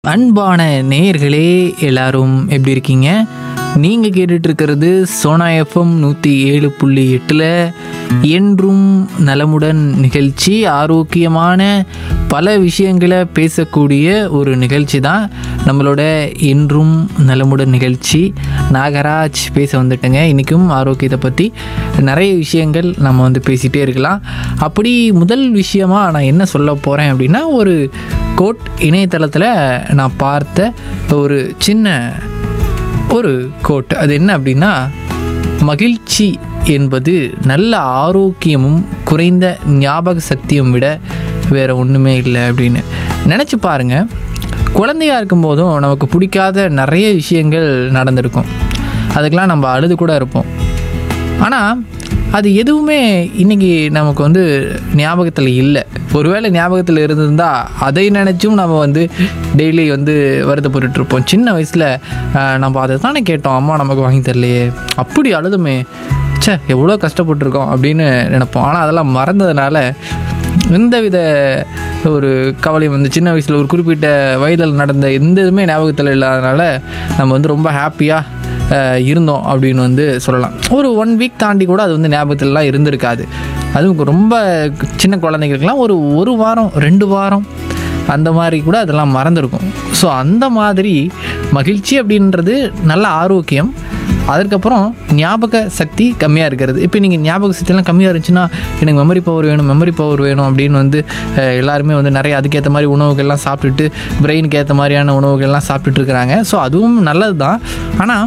அன்பான நேயர்களே எல்லாரும் எப்படி இருக்கீங்க நீங்கள் கேட்டுட்டு இருக்கிறது சோனா எஃப்எம் நூற்றி ஏழு புள்ளி எட்டில் என்றும் நலமுடன் நிகழ்ச்சி ஆரோக்கியமான பல விஷயங்களை பேசக்கூடிய ஒரு நிகழ்ச்சி தான் நம்மளோட என்றும் நலமுடன் நிகழ்ச்சி நாகராஜ் பேச வந்துட்டேங்க இன்றைக்கும் ஆரோக்கியத்தை பற்றி நிறைய விஷயங்கள் நம்ம வந்து பேசிகிட்டே இருக்கலாம் அப்படி முதல் விஷயமா நான் என்ன சொல்ல போகிறேன் அப்படின்னா ஒரு கோட் இணையதளத்தில் நான் பார்த்த ஒரு சின்ன ஒரு கோட் அது என்ன அப்படின்னா மகிழ்ச்சி என்பது நல்ல ஆரோக்கியமும் குறைந்த ஞாபக சக்தியும் விட வேறு ஒன்றுமே இல்லை அப்படின்னு நினச்சி பாருங்க குழந்தையா இருக்கும்போதும் நமக்கு பிடிக்காத நிறைய விஷயங்கள் நடந்திருக்கும் அதுக்கெலாம் நம்ம அழுது கூட இருப்போம் ஆனால் அது எதுவுமே இன்னைக்கு நமக்கு வந்து ஞாபகத்தில் இல்லை ஒருவேளை ஞாபகத்தில் இருந்திருந்தா அதை நினச்சும் நம்ம வந்து டெய்லி வந்து வருத்தப்பட்டுட்டு இருப்போம் சின்ன வயசில் நம்ம அதை தானே கேட்டோம் அம்மா நமக்கு வாங்கி தரலையே அப்படி அழுதுமே ச்சே எவ்வளோ கஷ்டப்பட்டிருக்கோம் அப்படின்னு நினைப்போம் ஆனால் அதெல்லாம் மறந்ததுனால எந்தவித ஒரு கவலையும் வந்து சின்ன வயசில் ஒரு குறிப்பிட்ட வயதில் நடந்த எந்த இதுவுமே ஞாபகத்தில் இல்லாதனால நம்ம வந்து ரொம்ப ஹாப்பியாக இருந்தோம் அப்படின்னு வந்து சொல்லலாம் ஒரு ஒன் வீக் தாண்டி கூட அது வந்து ஞாபகத்திலலாம் இருந்திருக்காது அதுவும் ரொம்ப சின்ன குழந்தைங்களுக்குலாம் ஒரு ஒரு வாரம் ரெண்டு வாரம் அந்த மாதிரி கூட அதெல்லாம் மறந்துருக்கும் ஸோ அந்த மாதிரி மகிழ்ச்சி அப்படின்றது நல்ல ஆரோக்கியம் அதற்கப்புறம் ஞாபக சக்தி கம்மியாக இருக்கிறது இப்போ நீங்கள் ஞாபக சக்தியெல்லாம் கம்மியாக இருந்துச்சுன்னா எனக்கு மெமரி பவர் வேணும் மெமரி பவர் வேணும் அப்படின்னு வந்து அஹ், எல்லாருமே வந்து நிறைய அதுக்கேற்ற மாதிரி உணவுகள்லாம் சாப்பிட்டுட்டு பிரெயினுக்கு ஏற்ற மாதிரியான உணவுகள்லாம் சாப்பிட்டுட்டு இருக்கிறாங்க ஸோ அதுவும் நல்லது தான் ஆனால்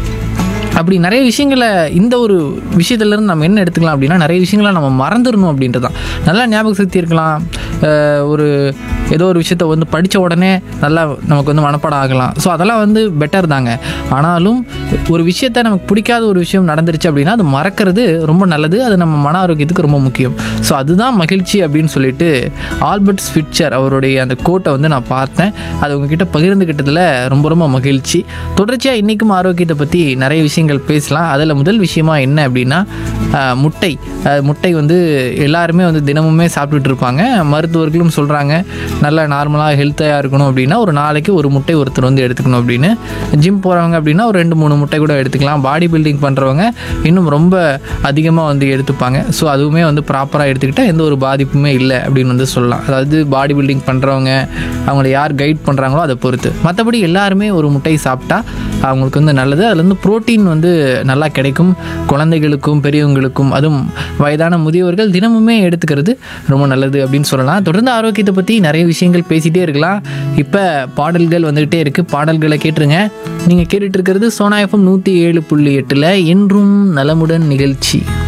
அப்படி நிறைய விஷயங்களை இந்த ஒரு விஷயத்துலேருந்து நம்ம என்ன எடுத்துக்கலாம் அப்படின்னா நிறைய விஷயங்களை நம்ம மறந்துடணும் அப்படின்றது தான் நல்லா ஞாபக சக்தி இருக்கலாம் அஹ் ஒரு ஏதோ ஒரு விஷயத்த வந்து படித்த உடனே நல்லா நமக்கு வந்து மனப்பாடம் ஆகலாம் ஸோ அதெல்லாம் வந்து பெட்டர் தாங்க ஆனாலும் ஒரு விஷயத்த நமக்கு பிடிக்காத ஒரு விஷயம் நடந்துருச்சு அப்படின்னா அது மறக்கிறது ரொம்ப நல்லது அது நம்ம மன ஆரோக்கியத்துக்கு ரொம்ப முக்கியம் ஸோ அதுதான் மகிழ்ச்சி அப்படின்னு சொல்லிட்டு ஆல்பர்ட் ஸ்விட்சர் அவருடைய அந்த கோட்டை வந்து நான் பார்த்தேன் அது உங்ககிட்ட பகிர்ந்துக்கிட்டதில் ரொம்ப ரொம்ப மகிழ்ச்சி தொடர்ச்சியாக இன்றைக்கும் ஆரோக்கியத்தை பற்றி நிறைய விஷயங்கள் பேசலாம் அதில் முதல் விஷயமா என்ன அப்படின்னா ஆஹ், முட்டை ஆஹ், முட்டை வந்து எல்லாருமே வந்து தினமுமே சாப்பிட்டுட்டு இருப்பாங்க மருத்துவர்களும் சொல்கிறாங்க நல்லா நார்மலாக ஹெல்த்தையாக இருக்கணும் அப்படின்னா ஒரு நாளைக்கு ஒரு முட்டை ஒருத்தர் வந்து எடுத்துக்கணும் அப்படின்னு ஜிம் போகிறவங்க அப்படின்னா ஒரு ரெண்டு மூணு முட்டை கூட எடுத்துக்கலாம் பாடி பில்டிங் பண்ணுறவங்க இன்னும் ரொம்ப அதிகமாக வந்து எடுத்துப்பாங்க ஸோ அதுவுமே வந்து ப்ராப்பராக எடுத்துக்கிட்டால் எந்த ஒரு பாதிப்புமே இல்லை அப்படின்னு வந்து சொல்லலாம் அதாவது பாடி பில்டிங் பண்ணுறவங்க அவங்கள யார் கைட் பண்ணுறாங்களோ அதை பொறுத்து மற்றபடி எல்லாருமே ஒரு முட்டை சாப்பிட்டா அவங்களுக்கு வந்து நல்லது அதுல இருந்து புரோட்டீன் வந்து நல்லா கிடைக்கும் குழந்தைகளுக்கும் பெரியவங்களுக்கும் அதுவும் வயதான முதியவர்கள் தினமுமே எடுத்துக்கிறது ரொம்ப நல்லது அப்படின்னு சொல்லலாம் தொடர்ந்து ஆரோக்கியத்தை பற்றி நிறைய விஷயங்கள் பேசிகிட்டே இருக்கலாம் இப்போ பாடல்கள் வந்துக்கிட்டே இருக்குது பாடல்களை கேட்டுருங்க நீங்கள் கேட்டுட்டு இருக்கிறது சோனா எஃப்எம் நூற்றி ஏழு புள்ளி எட்டில் என்றும் நலமுடன் நிகழ்ச்சி